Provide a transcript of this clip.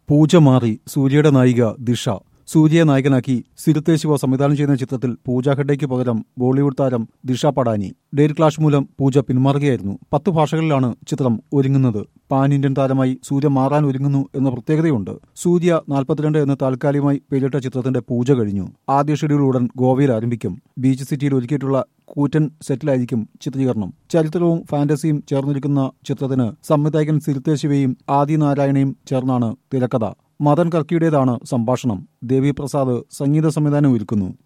പൂജ മാറി സൂര്യയുടെ നായിക ദിഷ സൂര്യയെ നായകനാക്കി സിരുത്തെ ശിവ സംവിധാനം ചെയ്യുന്ന ചിത്രത്തിൽ പൂജ ഹെഡയ്ക്ക് പകരം ബോളിവുഡ് താരം ദിഷ പടാനി ഡേറ്റ് ക്ലാഷ് മൂലം പൂജ പിന്മാറുകയായിരുന്നു പത്ത് ഭാഷകളിലാണ് ചിത്രം ഒരുങ്ങുന്നത് പാൻ ഇന്ത്യൻ താരമായി സൂര്യ മാറാൻ ഒരുങ്ങുന്നു എന്ന പ്രത്യേകതയുണ്ട് സൂര്യ നാൽപ്പത്തിരണ്ട് എന്ന താൽക്കാലികമായി പേരിട്ട ചിത്രത്തിന്റെ പൂജ കഴിഞ്ഞു ആദ്യ ഷെഡ്യൂൾ ഉടൻ ഗോവയിൽ ആരംഭിക്കും ബീച്ച് സിറ്റിയിൽ ഒരുക്കിയിട്ടുള്ള കൂറ്റൻ സെറ്റിലായിരിക്കും ചിത്രീകരണം ചരിത്രവും ഫാന്റസിയും ചേർന്നിരിക്കുന്ന ചിത്രത്തിന് സംവിധായകൻ സിരുത്തെ ശിവയും ആദിനാരായണയും ചേർന്നാണ് തിരക്കഥ മദൻ കർക്കിയുടേതാണ് സംഭാഷണം ദേവി പ്രസാദ് സംഗീത സംവിധാനം ഒരുക്കുന്നു